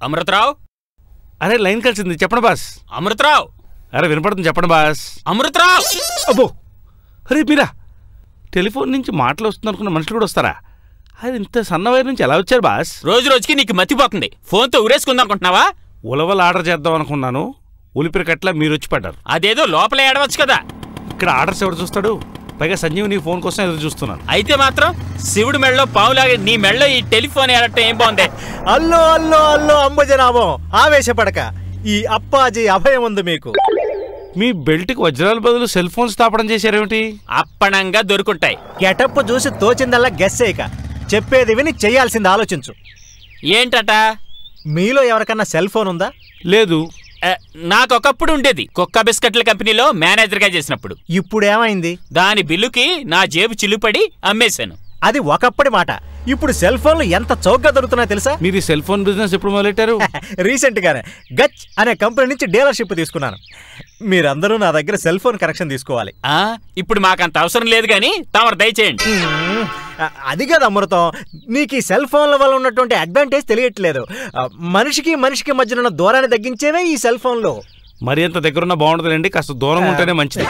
అమృతరావు అరే లైన్ కలిసింది చెప్పండి బాస్ అమృతరావు అరే వినపడుతుంది చెప్పండి బాస్ అమృతరావు అబ్బో అరే మీరా టెలిఫోన్ నుంచి మాటలు వస్తుంది అనుకున్న మనుషులు కూడా వస్తారా అది ఇంత సన్న వైర్ నుంచి ఎలా వచ్చారు బాస్ రోజు రోజుకి నీకు మతిపోతుంది ఫోన్తో ఉరేసుకుందాం అనుకుంటున్నావా ఉలవలు ఆర్డర్ చేద్దాం అనుకున్నాను ఉలిపిరి కట్ల మీరు వచ్చి పడ్డారు అదేదో లోపల ఏడవచ్చు కదా ఇక్కడ ఆర్డర్స్ ఎవరు చూస్తాడు పైగా సంజీవ్ నీ ఫోన్ కోసం ఎదురు చూస్తున్నాను అయితే మాత్రం శివుడి మెళ్ళలో పావులాగే నీ మెళ్ళలో ఈ టెలిఫోన్ ఏడటం ఏం బాగుంది అల్లో అల్లో అల్లో అంబుజనాభం ఆవేశపడక ఈ అప్పాజీ అభయం ఉంది మీకు మీ బెల్ట్కి వజ్రాల బదులు సెల్ ఫోన్ స్థాపన చేశారేమిటి అప్పణంగా దొరుకుంటాయి గెటప్ చూసి తోచిందల్లా గెస్ చేయక చెప్పేది విని చేయాల్సింది ఆలోచించు ఏంటట మీలో ఎవరికన్నా సెల్ ఫోన్ ఉందా లేదు ఆ, నాకొకప్పుడు ఉండేది కుక్క బిస్కెట్ల కంపెనీలో మేనేజర్గా చేసినప్పుడు ఇప్పుడు ఏమైంది దాని బిల్లుకి నా జేబు చిల్లుపడి అమ్మేశాను అది ఒకప్పటి మాట ఇప్పుడు సెల్ ఫోన్లు ఎంత చౌకగా దొరుకుతున్నాయో తెలుసా మీరు ఈ సెల్ ఫోన్ బిజినెస్ ఎప్పుడు మొదలెట్టారు రీసెంట్ గానే గచ్ అనే కంపెనీ నుంచి డీలర్షిప్ తీసుకున్నాను మీరందరూ నా దగ్గర సెల్ ఫోన్ కనెక్షన్ తీసుకోవాలి ఆ, ఇప్పుడు మాకంత అవసరం లేదు కానీ తమరు దయచేయండి మ్మ్. అ- అది కదా అమృతం నీకు ఈ సెల్ ఫోన్ల వల్ల ఉన్నటువంటి అడ్వాంటేజ్ తెలియట్లేదు ఆ, మనిషికి మనిషికి మధ్యన ఉన్న దూరాన్ని తగ్గించేవే ఈ సెల్ ఫోన్లు మరి ఎంత దగ్గరున్న బాగుంటుందండి కాస్త దూరం ఉంటేనే మంచిది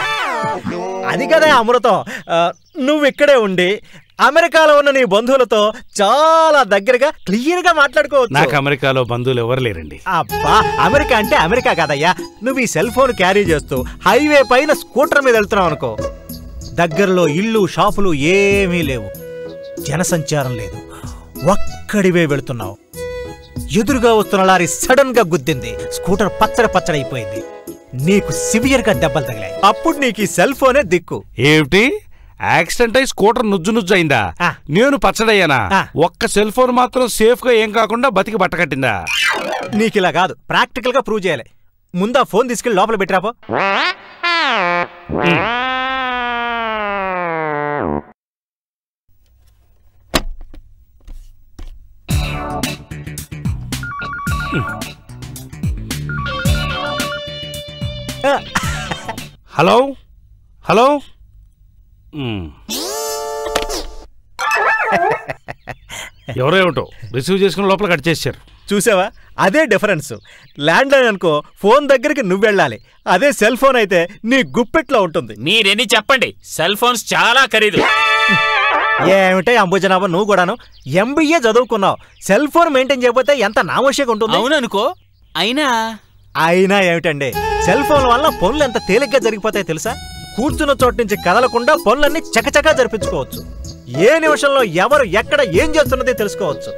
అది కదా అమృతం ఆ, నువ్వు ఇక్కడే ఉండి అమెరికాలో ఉన్న నీ బంధువులతో చాలా దగ్గరగా క్లియర్ గా నాకు మాట్లాడుకోవచ్చు అమెరికాలో బంధువులు ఎవరు లేరండి అబ్బా అమెరికా అంటే అమెరికా కాదయ్యా నువ్వు ఈ సెల్ ఫోన్ క్యారీ చేస్తూ హైవే పైన స్కూటర్ మీద వెళ్తున్నావు అనుకో దగ్గరలో ఇల్లు షాపులు ఏమీ లేవు జనసంచారం లేదు ఒక్కడివే వెళుతున్నావు ఎదురుగా వస్తున్న లారీ సడన్ గా గుద్దింది స్కూటర్ పచ్చడి పచ్చడైపోయింది నీకు సివియర్ గా దెబ్బలు తగిలాయి అప్పుడు నీకు ఈ సెల్ ఫోనే దిక్కు ఏమిటి యాక్సిడెంట్ అయి స్కూటర్ నుజ్జు నుజ్జు అయిందా ఆ. నేను పచ్చడయ్యానా ఆ. ఒక్క సెల్ ఫోన్ మాత్రం సేఫ్ గా ఏం కాకుండా బతికి బట్టకట్టిందా నీకు ఇలా కాదు ప్రాక్టికల్ గా ప్రూవ్ చేయాలి ముందా ఫోన్ తీసుకెళ్లి లోపల పెట్టిరాపో హలో హలో మ్. ఎవరో ఏమిటో రిసీవ్ చేసుకుని లోపల కట్ చేశారు చూసావా అదే డిఫరెన్స్ ల్యాండ్ లైన్ అనుకో ఫోన్ దగ్గరికి నువ్వు వెళ్ళాలి అదే సెల్ ఫోన్ అయితే నీ గుప్పెట్లో ఉంటుంది మీరెన్ని చెప్పండి సెల్ ఫోన్స్ చాలా ఖరీదు ఏమిటే అంబుజనాభం నువ్వు కూడాను ఎంబీఏ చదువుకున్నావు సెల్ ఫోన్ మెయింటైన్ చేయకపోతే ఎంత నామోషిగా ఉంటుంది అవుననుకో అయినా అయినా ఏమిటండి సెల్ ఫోన్ వల్ల పనులు ఎంత తేలిగ్గా జరిగిపోతాయి తెలుసా కూర్చున్న చోటు నుంచి కదలకుండా పనులన్నీ చకచకా జరిపించుకోవచ్చు ఏ నిమిషంలో ఎవరు ఎక్కడ ఏం చేస్తున్నది తెలుసుకోవచ్చు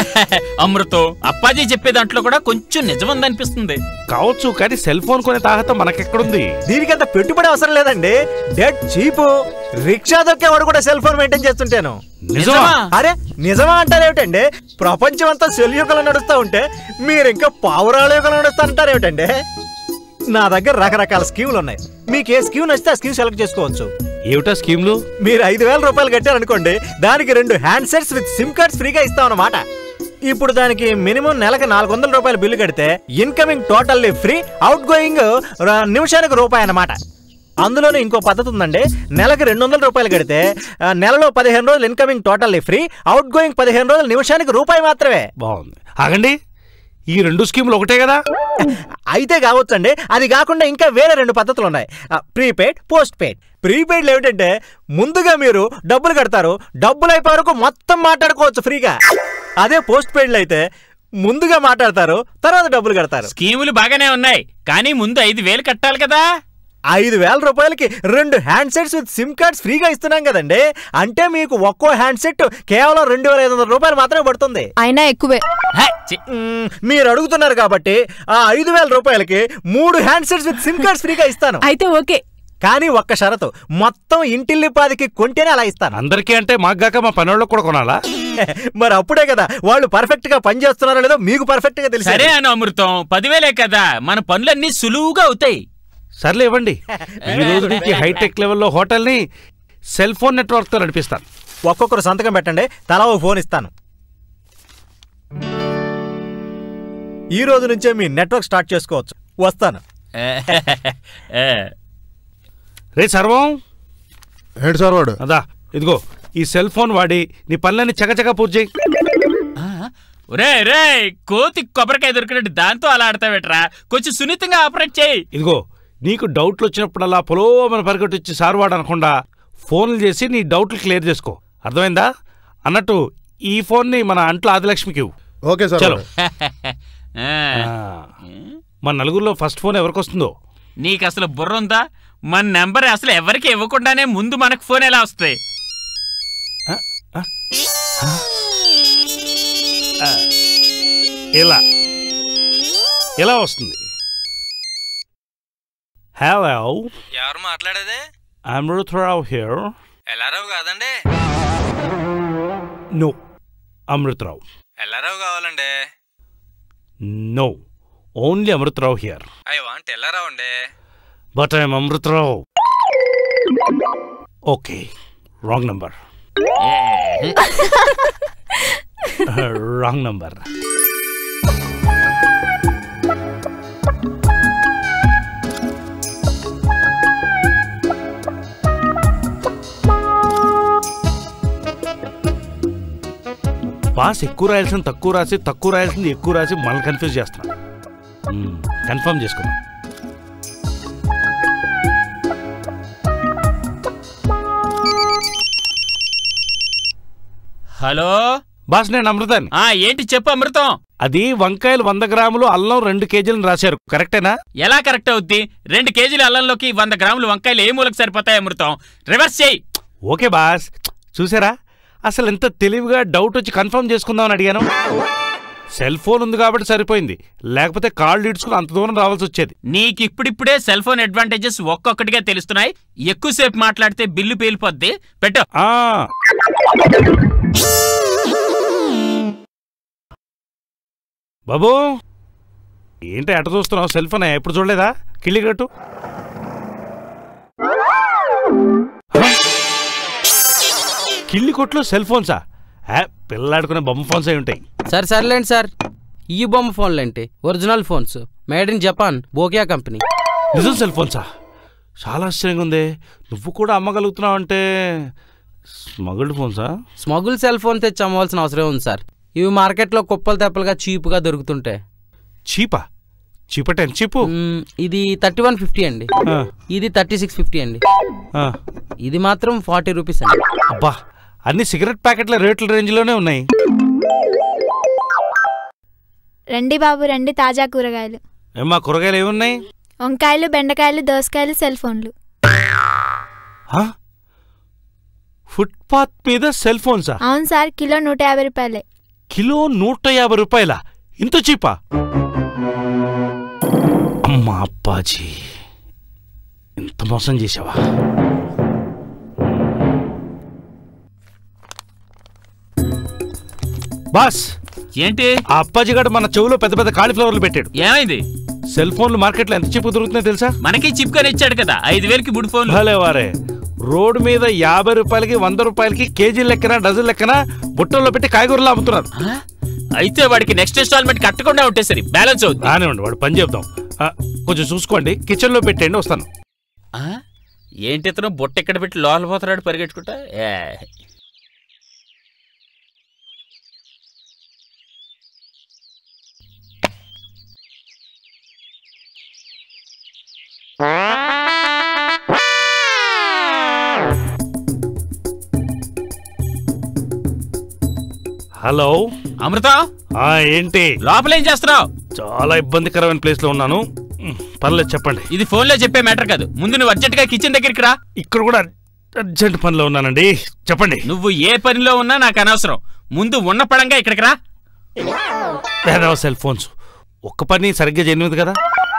అమృతం అప్పాజీ చెప్పే దాంట్లో కూడా కొంచెం నిజముందనిపిస్తుంది కావచ్చు కానీ సెల్ ఫోన్ కొనే తాహత మనకెక్కడుంది దీనికంత పెట్టుబడి అవసరం లేదండి డెడ్ చీపు రిక్షా దొక్కేవాడు కూడా సెల్ ఫోన్ మెయింటైన్ చేస్తుంటాను నిజమా అరే నిజమా అంటారేమిటండి ప్రపంచం అంతా సెల్ యుగంలో నడుస్తూ ఉంటే మీరు ఇంకా పావురాల యుగంలో నడుస్తా అంటారేమిటండి నా దగ్గర రకరకాల స్కీములు ఉన్నాయి మీకు ఏ స్కీమ్ నచ్చితే ఆ స్కీమ్ సెలెక్ట్ చేసుకోవచ్చు ఏమిటా స్కీమ్లు మీరు ఐదు వేల రూపాయలు కట్టారనుకోండి దానికి రెండు హ్యాండ్సెట్స్ విత్ సిమ్ కార్డ్స్ ఫ్రీగా ఇస్తాం అన్నమాట ఇప్పుడు దానికి మినిమం నెలకు నాలుగు వందల రూపాయల బిల్లు కడితే incoming totally free outgoing నిమిషానికి రూపాయి అన్నమాట అందులోనే ఇంకో పద్ధతి ఉందండి నెలకి రెండు వందల రూపాయలు కడితే ఆ, నెలలో పదిహేను రోజులు incoming totally free outgoing పదిహేను రోజులు నిమిషానికి రూపాయి మాత్రమే బాగుంది ఆగండి ఈ రెండు స్కీములు ఒకటే కదా అయితే కావచ్చండి అది కాకుండా ఇంకా వేరే రెండు పద్ధతులు ఉన్నాయి ప్రీపెయిడ్ పోస్ట్ పెయిడ్ ప్రీపెయిడ్లు ఏమిటంటే ముందుగా మీరు డబ్బులు కడతారు డబ్బులు అయిపోయే వరకు మొత్తం మాట్లాడుకోవచ్చు ఫ్రీగా అదే పోస్ట్ పెయిడ్లు అయితే ముందుగా మాట్లాడతారు తర్వాత డబ్బులు కడతారు స్కీములు బాగానే ఉన్నాయి కానీ ముందు ఐదు వేలు కట్టాలి కదా ఐదు వేల రూపాయలకి రెండు హ్యాండ్సెట్స్ విత్ సిమ్ కార్డ్స్ ఫ్రీగా ఇస్తున్నాం కదండి అంటే మీకు ఒక్కో హ్యాండ్సెట్ కేవలం రెండు వేల ఐదు వందల రూపాయలు మాత్రమే పడుతుంది అయినా ఎక్కువే హే, చి, మ్మ్, మీరు అడుగుతున్నారు కాబట్టి ఆ ఐదు వేల రూపాయలకి మూడు హ్యాండ్సెట్స్ విత్ సిమ్ కార్డ్స్ ఫ్రీగా ఇస్తాను అయితే ఓకే కానీ ఒక్క షరతు మొత్తం ఇంటిల్లిపాదికి కొంటేనే అలా ఇస్తాను అందరికీ అంటే మాగాక మా పనోళ్ళకి కూడా కొనాలా మరి అప్పుడే కదా వాళ్ళు పర్ఫెక్ట్ గా పని చేస్తున్నారో లేదో మీకు పర్ఫెక్ట్ గా తెలుసు సరే అను అమృతం పదివేలే కదా మన పనులన్నీ సులువుగా అవుతాయి సర్లే ఇవ్వండి ఈ రోజు నుంచి హైటెక్ లెవెల్లో హోటల్ని సెల్ ఫోన్ నెట్వర్క్తో నడిపిస్తాను ఒక్కొక్కరు సంతకం పెట్టండి తలా ఓ ఫోన్ ఇస్తాను ఈ రోజు నుంచే మీ నెట్వర్క్ స్టార్ట్ చేసుకోవచ్చు వస్తాను ఏ, రే సర్వం ఏంటి సార్ వాడు అదా ఇదిగో ఈ సెల్ ఫోన్ వాడి నీ పనులన్నీ చకచక పూర్తి చేయి ఆ, ఒరే రే కోతి కొబ్బరికాయ దొరికినట్టు దాంతో అలా ఆడతావేట్రా కొంచెం సున్నితంగా ఆపరేట్ చేయి ఇదిగో నీకు డౌట్లు వచ్చినప్పుడల్లా పొలో మన పరిగెట్టి వచ్చి సార్ వాడు అనకుండా ఫోన్లు చేసి నీ డౌట్లు క్లియర్ చేసుకో అర్థమైందా అన్నట్టు ఈ ఫోన్ని మన అంట్ల ఆదిలక్ష్మికి ఇవ్వు. ఓకే సార్ చలో ఆ, ఆ, మన నలుగురిలో ఫస్ట్ ఫోన్ ఎవరికి వస్తుందో నీకు అసలు బుర్ర ఉందా మన నెంబర్ అసలు ఎవరికి ఇవ్వకుండానే ముందు మనకు ఫోన్ ఎలా వస్తాయి ఆ, ఆ, ఆ. ఆ, ఇలా ఇలా వస్తుంది హలో ఎవరు మాట్లాడేది అమృతరావు హియర్ ఎల్లారావు కాదండి నో అమృతరావు ఎల్లారావు కావాలండి no only Amrutharao here I want Yellarao అండి but I'm Amrutharao okay wrong number ఏ, రాంగ్ నంబర్ బాస్ ఎక్కువ రాయాల్సిన తక్కువ రాసి తక్కువ రాయాల్సింది ఎక్కువ రాసి మనల్ని కన్ఫ్యూజ్ చేస్తున్నాం కన్ఫర్మ్ చేసుకుందాం హలో బాస్ నేను అమృతాన్ని ఆ ఏంటి చెప్పు అమృతం అది వంకాయలు వంద గ్రాములు అల్లం రెండు కేజీలను రాశారు కరెక్టేనా ఎలా కరెక్ట్ అవుద్ది రెండు కేజీల అల్లంలోకి వంద గ్రాములు వంకాయలు ఏ మూలకు సరిపోతాయి అమృతం రివర్స్ చేయి ఓకే బాస్ చూసారా అసలు ఎంత తెలివిగా డౌట్ వచ్చి కన్ఫర్మ్ చేసుకుందామని అడిగాను సెల్ ఫోన్ ఉంది కాబట్టి సరిపోయింది లేకపోతే కాళ్ళు ఇడ్చుకుని అంత దూరం రావాల్సి వచ్చేది నీకు ఇప్పుడిప్పుడే సెల్ ఫోన్ అడ్వాంటేజెస్ ఒక్కొక్కటిగా తెలుస్తున్నాయి ఎక్కువసేపు మాట్లాడితే బిల్లు పేలిపోద్ది పెట్టు ఆ బాబు ఏంటి ఎట చూస్తున్నావు సెల్ ఫోన్ ఎప్పుడు చూడలేదా కిళ్ళి కట్టు హ? కిళ్ళి కొట్లో సెల్ ఫోన్సా ఏ, పిల్లాడుకునే బొమ్మ ఫోన్స్ అయి ఉంటాయి సార్ సర్లేండి సార్ ఈ బొమ్మ ఫోన్లేంటి original phones made in Japan Bokia company నిజం సెల్ ఫోన్సా చాలా ఆశ్చర్యంగా ఉంది నువ్వు కూడా అమ్మగలుగుతున్నావు అంటే స్మగుల్డ్ ఫోన్సా స్మగుల్ సెల్ ఫోన్ తెచ్చి అమ్మవలసిన అవసరం ఉంది సార్ ఇవి మార్కెట్లో కుప్పలు తెప్పలుగా చీప్గా దొరుకుతుంటాయి చీపా చీపటే ఎంత చీపు మ్మ్, ఇది థర్టీ వన్ ఫిఫ్టీ అండి ఆ, ఇది థర్టీ సిక్స్ ఫిఫ్టీ అండి ఆ. ఇది మాత్రం ఫార్టీ రూపీస్ అండి అబ్బా అన్ని సిగరెట్ ప్యాకెట్ల రేట్ల రేంజ్లోనే ఉన్నాయి రండి బాబు రండి తాజా కూరగాయలు ఏమ్మా కూరగాయలు ఏమున్నాయి వంకాయలు బెండకాయలు దోసకాయలు సెల్ ఫోన్లు ఆ? ఫుట్పాత్ మీద సెల్ ఫోన్సా అవును సార్ కిలో నూట యాభై రూపాయలే కిలో నూట యాభై రూపాయల ఇంత చీపా అమ్మా అప్పాజీ ఇంత మోసం చేసావా బాస్ ఏంటి ఆ అప్పాజీ గారు మన చెవులో పెద్ద పెద్ద కాలీఫ్లవర్లు పెట్టాడు ఏమైంది సెల్ ఫోన్లు మార్కెట్లో ఎంత చీపు దొరుకుతున్నాయో తెలుసా మనకి చిప్ కొని ఇచ్చాడు కదా ఐదు వేలకి మూడు ఫోన్లు భలే వారే రోడ్డు మీద యాభై రూపాయలకి వంద రూపాయలకి కేజీ లెక్కన డజన్ లెక్కన బుట్టల్లో పెట్టి కాయగూరలు అమ్ముతున్నారు ఆ? అయితే వాడికి నెక్స్ట్ ఇన్స్టాల్మెంట్ కట్టకుండా ఉంటే సరి బ్యాలెన్స్ అవుద్ది రానివ్వండి వాడు పని చెప్దాం ఆ, కొంచెం చూసుకోండి కిచెన్లో పెట్టండి వస్తాను ఆ? ఏంటి ఇతను బుట్ట ఎక్కడ పెట్టి లోపల పోతున్నాడు పరిగెట్టుకుంటా ఏ. హలో అమృతం ఆ ఏంటి లోపల ఏం చేస్తున్నావు చాలా ఇబ్బందికరమైన ప్లేస్ లో ఉన్నాను ఉమ్, పర్లేదు చెప్పండి ఇది ఫోన్లో చెప్పే మ్యాటర్ కాదు ముందు నువ్వు అర్జెంట్ గా కిచెన్ దగ్గరికి రా ఇక్కడ కూడా అర్జెంట్ పనిలో ఉన్నానండి చెప్పండి నువ్వు ఏ పనిలో ఉన్నా నాకు అనవసరం ముందు ఉన్న పడంగా ఇక్కడికి రా పేదవ సెల్ ఫోన్స్ ఒక్క పని సరిగ్గా చేయనిది కదా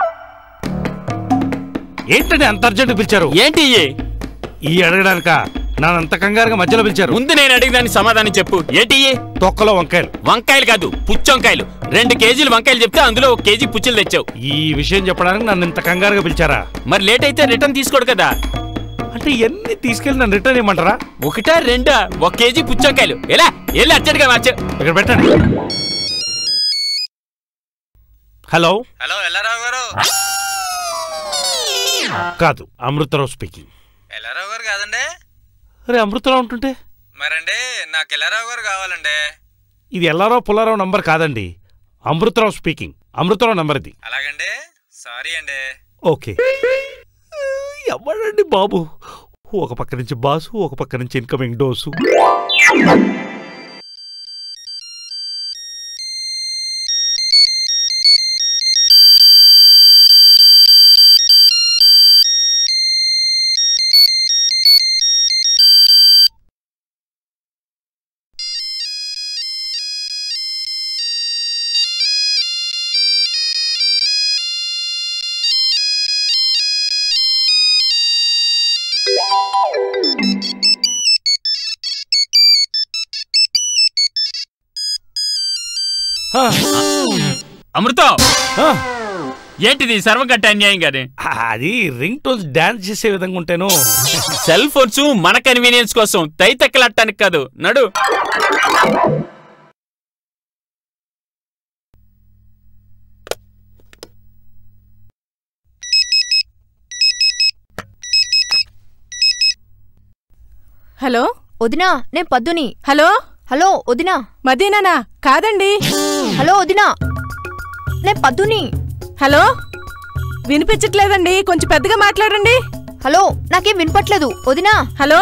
ఏంటండి అంత అర్జెంట్ పిలిచారు ఏంటి ఇయ్యి? ఈ అడగడానిక నానంత కంగారుగా మధ్యలో పిలిచారు ముందు నేను అడిగిదానికి సమాధానం చెప్పు ఏంటి ఇయ్యి? తొక్కలో వంకాయలు వంకాయలు కాదు పుచ్చొంకాయలు రెండు కేజీలు వంకాయలు చెప్తే అందులో ఒక కేజీ పుచ్చులు తెచ్చావు ఈ విషయం చెప్పడానికి నన్ను ఇంత కంగారుగా పిలిచారా మరి లేట్ అయితే రిటర్న్ తీసుకోడు కదా అంటే ఎన్ని తీసుకెళ్ళి నన్ను రిటర్న్ ఇవ్వమంటారా ఒకటా రెండా ఒక కేజీ పుచ్చొంకాయలు ఎలా వెళ్ళి అర్జెంట్ గా మార్చు ఇక్కడ పెట్టండి హలో హలో ఎల్లారావు గారు కాదు అమృతరావు స్పీకింగ్ ఎల్లారావు గారు కాదండి అరే అమృతరావు ఉంటుంటే మరండి నాకు ఎల్లారావు గారు కావాలండి ఇది ఎల్లారో పుల్లారావు నంబర్ కాదండి అమృతరావు స్పీకింగ్ అమృతరావు నంబర్ ఇది అలాగండి సారీ అండి ఓకే ఎవడండి బాబు ఒక పక్క నుంచి బాసు ఒక పక్క నుంచి ఇన్కమింగ్ డోసు ఆ, అమృతం ఆ, ఏంటిది సర్వగట్ట అన్యాయం గాని అది రింగ్ టోన్స్ డాన్స్ చేసే విధంగా ఉంటేను సెల్ ఫోన్స్ మన కన్వీనియన్స్ కోసం తైతెక్కలట్టానికి కాదు నడు హలో వదినా నేను పద్దుని హలో హలో వదినా మదీనానా కాదండి హలో వదినా నేను పద్దుని హలో వినిపించట్లేదండి కొంచెం పెద్దగా మాట్లాడండి హలో నాకేం వినపట్లేదు వదినా హలో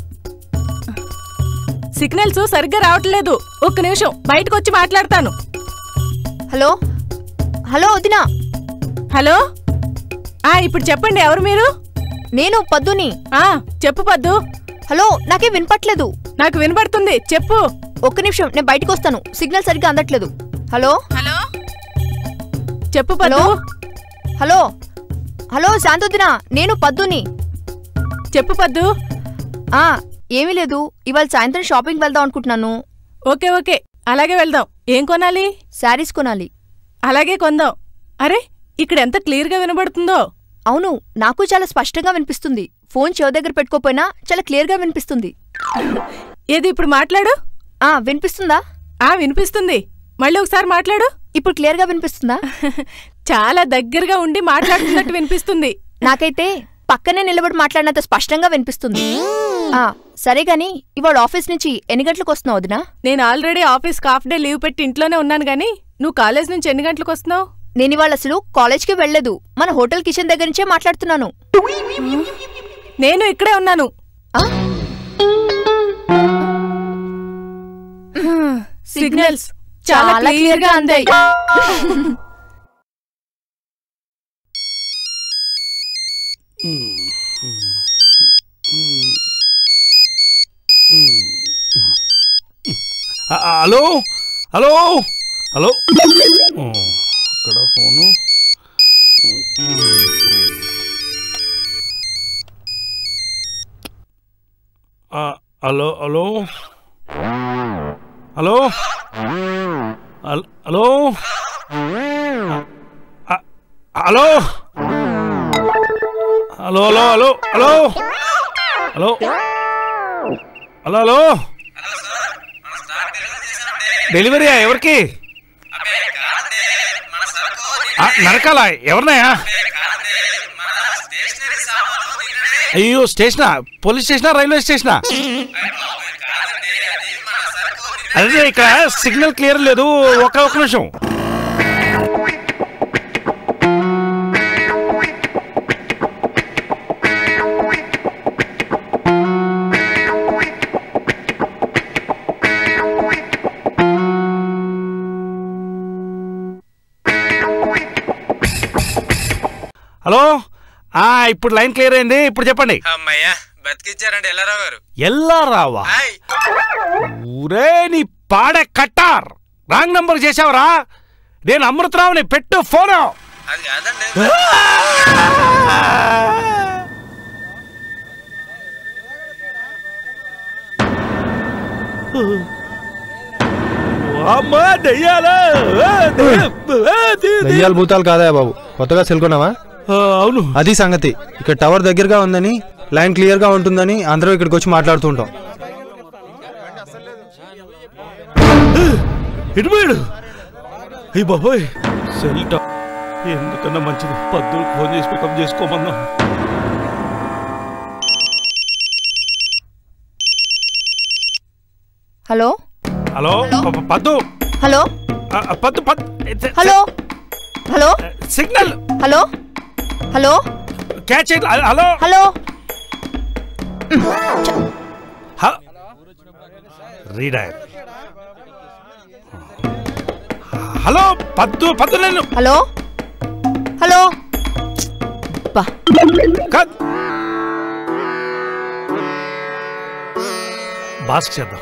సిగ్నల్స్ సరిగ్గా రావట్లేదు ఒక్క నిమిషం బయటకు వచ్చి మాట్లాడతాను హలో హలో వదినా హలో ఆ ఇప్పుడు చెప్పండి ఎవరు మీరు నేను పద్దుని ఆ చెప్పు పద్దు హలో నాకేం వినపట్లేదు నాకు వినబడుతుంది చెప్పు ఒక్క నిమిషం నేను బయటకు వస్తాను సిగ్నల్ సరిగ్గా అందట్లేదు హలో హలో చెప్పు పద్దు హలో? హలో హలో శాంతొదినా నేను పద్దుని చెప్పు పద్దు ఆ ఏమీ లేదు ఇవాళ సాయంత్రం షాపింగ్ వెళ్దాం అనుకుంటున్నాను ఓకే ఓకే అలాగే వెళ్దాం ఏం కొనాలి శారీస్ కొనాలి అలాగే కొందాం అరే ఇక్కడ ఎంత క్లియర్గా వినబడుతుందో అవును నాకు చాలా స్పష్టంగా వినిపిస్తుంది ఫోన్ చెవి దగ్గర పెట్టుకోపోయినా చాలా క్లియర్గా వినిపిస్తుంది ఏది ఇప్పుడు మాట్లాడు ఆ వినిపిస్తుందా ఆ వినిపిస్తుంది మళ్ళీ ఒకసారి మాట్లాడు ఇప్పుడు క్లియర్గా వినిపిస్తుందా చాలా దగ్గరగా ఉండి మాట్లాడుతున్నట్టు వినిపిస్తుంది నాకైతే పక్కనే నిలబడి మాట్లాడినంత స్పష్టంగా వినిపిస్తుంది ఆ సరే గాని ఇవాళ ఆఫీస్ నుంచి ఎన్ని గంటలకు వస్తున్నావు వదినా నేను ఆల్రెడీ ఆఫీస్కి హాఫ్ డే లీవ్ పెట్టి ఇంట్లోనే ఉన్నాను గానీ నువ్వు కాలేజ్ నుంచి ఎన్ని గంటలకు వస్తున్నావు నేను ఇవాళ అసలు కాలేజ్కి వెళ్ళలేదు మన హోటల్ కిచెన్ దగ్గర నుంచే మాట్లాడుతున్నాను నేను ఇక్కడే ఉన్నాను ఆ? సిగ్నల్స్ చాలా చాలా క్లియర్ గా అందాయి ఆ, ఆ, హలో హలో హలో ఓ, ఇక్కడ ఫోను ఆ, hello hello hello hel- hello ఆ, hello hello hello hello hello hello hello hello డెలివరీయా ఎవరికి ఆ, నరకాల ఎవరినాయా అయ్యో స్టేషనా పోలీస్ స్టేషనా రైల్వే స్టేషనా అదే ఇక్కడ సిగ్నల్ క్లియర్ లేదు ఒక ఒక నిమిషం హలో ఆ ఇప్పుడు లైన్ క్లియర్ అయింది ఇప్పుడు చెప్పండి అమ్మయ్యా బతికిచ్చారండి ఎల్లారావు గారు ఎల్లారావా హాయ్ ఊరే నీ పాడే కట్టార్ రాంగ్ నంబర్ చేసావరా నేను అమృతరావుని పెట్టు ఫోను అది కాదండి అమ్మా దెయ్యాలా ఆ, దెయ్యం. ఆ, దెయ్యం. దయ్యాలు భూతాలు కాదా బాబు కొత్తగా సెల్ కొన్నావా ఆ, అవును అది సంగతి ఇక్కడ టవర్ దగ్గరగా ఉందని లైన్ క్లియర్ గా ఉంటుందని అందరూ ఇక్కడికి వచ్చి మాట్లాడుతుంటాం ఇటుపోయాడు అయ్యి బాబోయ్ సెల్ టా- ఎందుకన్నా మంచిది పద్దులకు ఫోన్ చేసి పికప్ చేసుకోమన్నాం హలో హలో ప- ప- పద్దు హలో ఆ, ఆ, పద్దు పద్దు hello hello signal hello hello catch it. Hello hello హ- రీడయల్ హలో పద్దు పద్దు నేను హలో హలో బా కద్ బాస్ చేద్దాం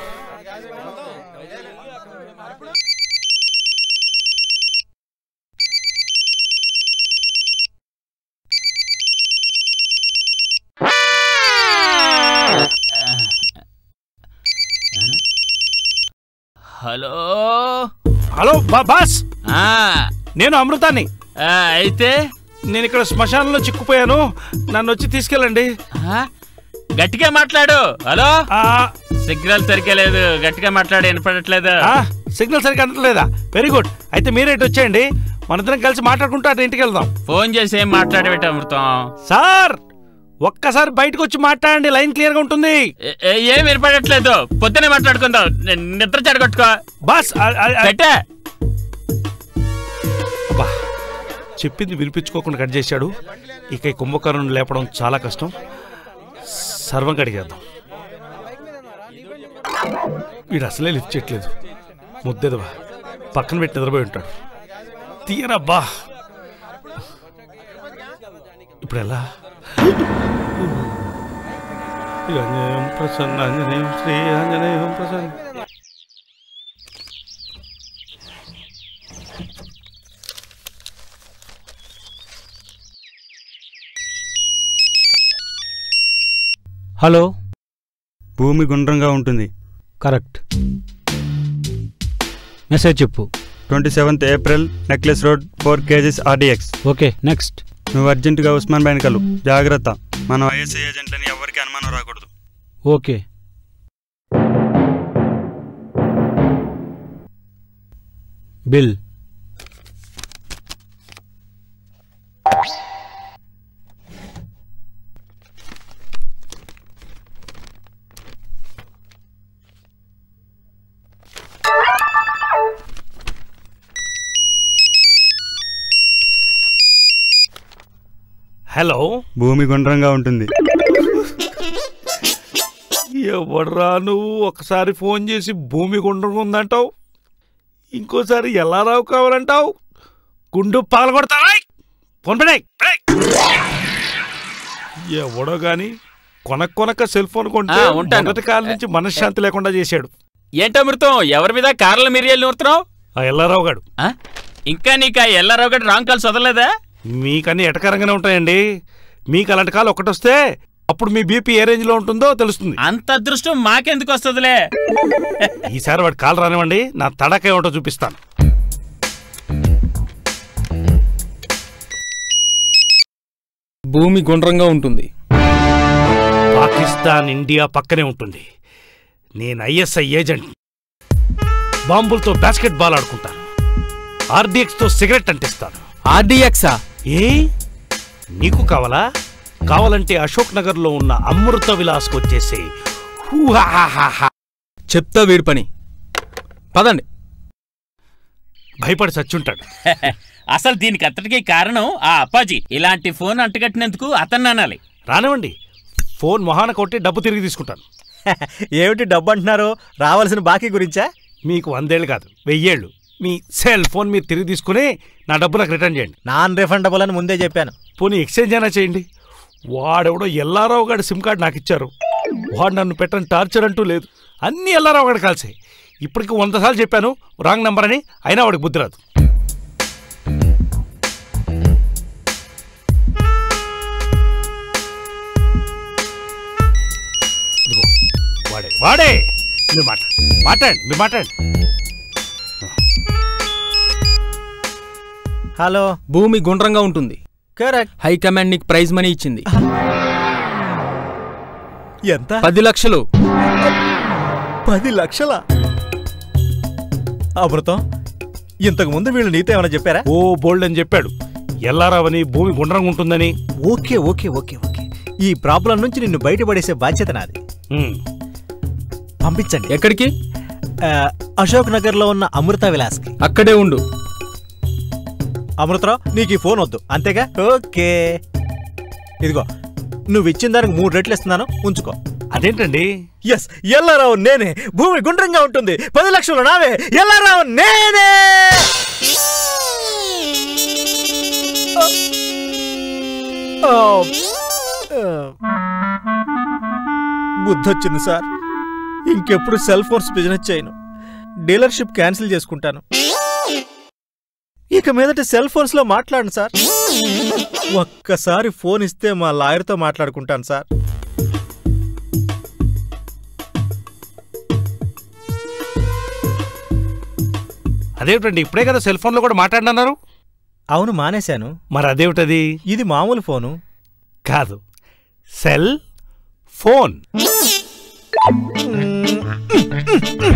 హలో హలో బా- బాస్ ఆ, నేను అమృతాన్ని ఆ, అయితే నేను ఇక్కడ శ్మశానంలో చిక్కుపోయాను నన్ను వచ్చి తీసుకెళ్ళండి ఆ, గట్టిగా మాట్లాడు హలో ఆ, సిగ్నల్ సరిగ్గా లేదు గట్టిగా మాట్లాడు వినపడట్లేదు ఆ, సిగ్నల్ సరిగ్గా అందట్లేదా వెరీ గుడ్ అయితే మీరే ఇటు వచ్చేయండి మనిద్దరం కలిసి మాట్లాడుకుంటూ అటు ఇంటికి వెళ్దాం ఫోన్ చేసి ఏం మాట్లాడబెట్ట అమృతం సార్ ఒక్కసారి బయటకు వచ్చి మాట్లాడండి లైన్ క్లియర్ గా ఉంటుంది ఏ- ఏ- ఏం వినపడట్లేదు పొద్దునే మాట్లాడుకుందాం ని- నిద్ర చెడగొట్టుకో బాస్ ఆ- ఆ- ఆ- పెట్టే అబ్బా చెప్పింది వినిపించుకోకుండా కట్ చేశాడు ఇక ఈ కుంభకర్ణుని లేపడం చాలా కష్టం సర్వం కడిగేద్దాం వీడు అసలే లిఫ్ట్ చేయట్లేదు ముద్దెదవా పక్కన పెట్టి నిద్రపోయి ఉంటాడు తీయరబ్బా ఇప్పుడు ఎలా ఆంజనేయం ప్రసన్న ఆంజనేయం శ్రీ ఆంజనేయం ప్రసన్న హలో భూమి గుండ్రంగా ఉంటుంది కరెక్ట్ మెసేజ్ చెప్పు twenty seventh April Necklace Road four KGs RDX okay next నువ్వు అర్జెంటుగా ఉస్మాన్ బైన్ కలు జాగ్రత్త మనం ఐఎస్ఐ ఏజెంట్లని ఎవరికి అనుమానం రాకూడదు ఓకే బిల్ హలో భూమి గుండ్రంగా ఉంటుంది ఎవడ్రా నువ్వు ఒకసారి ఫోన్ చేసి భూమి గుండ్రంగా ఉందంటావు ఇంకోసారి ఎలా రావు కావాలంటావు గుండు పగలగొడతారా ఫోన్ పడే ఎవడో గాని కొనక్ కొనక సెల్ ఫోన్ కొంటే ఆ, ఉంటాను. మొదటి కాలం నుంచి మనశ్శాంతి లేకుండా చేశాడు ఏంటమృతం ఎవరి మీద కార్ల మిరియాలు నూరుతున్నావు ఆ ఎల్లారావు గాడు ఆ? ఇంకా నీకు ఆ ఎల్లారావు గడు రాంగ్ కాల్స్ వదలలేదా మీకన్నీ ఎటకరంగానే ఉంటాయండి మీకు అలాంటి కాలు ఒకటొస్తే అప్పుడు మీ బీపీ ఏ రేంజ్ లో ఉంటుందో తెలుస్తుంది అంత అదృష్టం మాకెందుకు వస్తుందిలే ఈసారి వాడి కాలు రానివ్వండి నా తడక ఏమిటో చూపిస్తాను భూమి గుండ్రంగా ఉంటుంది పాకిస్తాన్ ఇండియా పక్కనే ఉంటుంది నేను ఐఎస్ఐ ఏజెంట్ బాంబులతో బాస్కెట్ బాల్ ఆడుకుంటాను ఆర్డీఎక్స్ తో సిగరెట్ అంటిస్తాను ఆర్డీఎక్సా ఏ నీకు కావాలా కావాలంటే అశోక్ నగర్ లో ఉన్న అమృత విలాస్కి వచ్చేసి హూహాహాహా. చెప్తా వీడి పని పదండి భయపడి చచ్చుంటాడు అసలు దీనికి అంతటికీ కారణం ఆ అప్పాజీ ఇలాంటి ఫోన్ అంటగట్టినందుకు అతన్ని అనాలి రానివ్వండి ఫోన్ మొహాన కొట్టి డబ్బు తిరిగి తీసుకుంటాను ఏమిటి డబ్బు అంటున్నారు రావాల్సిన బాకీ గురించా మీకు వందేళ్ళు కాదు వెయ్యేళ్ళు మీ సెల్ ఫోన్ మీరు తిరిగి తీసుకుని నా డబ్బు నాకు రిటర్న్ చేయండి నాన్ రిఫండబుల్ అని ముందే చెప్పాను పోనీ ఎక్స్చేంజ్ అయినా చేయండి వాడెవడో ఎల్లారావు గారి సిమ్ కార్డ్ నాకు ఇచ్చారు వాడు నన్ను పెట్టని టార్చర్ అంటూ లేదు అన్ని ఎల్లారావు గారు కలిసే ఇప్పటికి వంద సార్లు చెప్పాను రాంగ్ నెంబర్ అని అయినా వాడికి బుద్ధి రాదు ఇదిగో, వాడే వాడే మీరు మాట మాట్లాడండి మీరు మాట్లాడండి హలో భూమి గుండ్రంగా ఉంటుంది కరెక్ట్ హైకమాండ్ నీకు ప్రైజ్ మనీ ఇచ్చింది ఎంత పది లక్షలు పది లక్షల అమృతం ఇంతకు ముందు వీళ్ళు నీతో ఏమైనా చెప్పారా ఓ బోల్డ్ అని చెప్పాడు ఎల్లారావని భూమి గుండ్రంగా ఉంటుందని ఓకే ఓకే ఓకే ఓకే ఈ ప్రాబ్లం నుంచి నిన్ను బయటపడేసే బాధ్యత నాది ఉమ్, పంపించండి ఎక్కడికి ఆ, అశోక్ నగర్లో ఉన్న అమృత విలాస్కి అక్కడే ఉండు అమృతరావు నీకు ఈ ఫోన్ వద్దు అంతేగా ఓకే ఇదిగో నువ్వు ఇచ్చిన దానికి మూడు రెట్లు ఇస్తున్నాను ఉంచుకో అదేంటండి ఎస్ ఎల్లారావు నేనే భూమి గుండ్రంగా ఉంటుంది పది లక్షలు నావే ఎల్లారావు నేనే ఆ, ఆ, బుద్ధొచ్చింది సార్ ఇంకెప్పుడు సెల్ ఫోన్స్ బిజినెస్ చేయను డీలర్షిప్ క్యాన్సిల్ చేసుకుంటాను ఇక మీదట సెల్ ఫోన్స్ లో మాట్లాడండి సార్ ఒక్కసారి ఫోన్ ఇస్తే మా లాయర్తో మాట్లాడుకుంటాను సార్ అదేమిటండి ఇప్పుడే కదా సెల్ ఫోన్లో కూడా మాట్లాడినన్నారు అవును మానేశాను మరి అదేమిటది ఇది మామూలు ఫోను కాదు సెల్ ఫోన్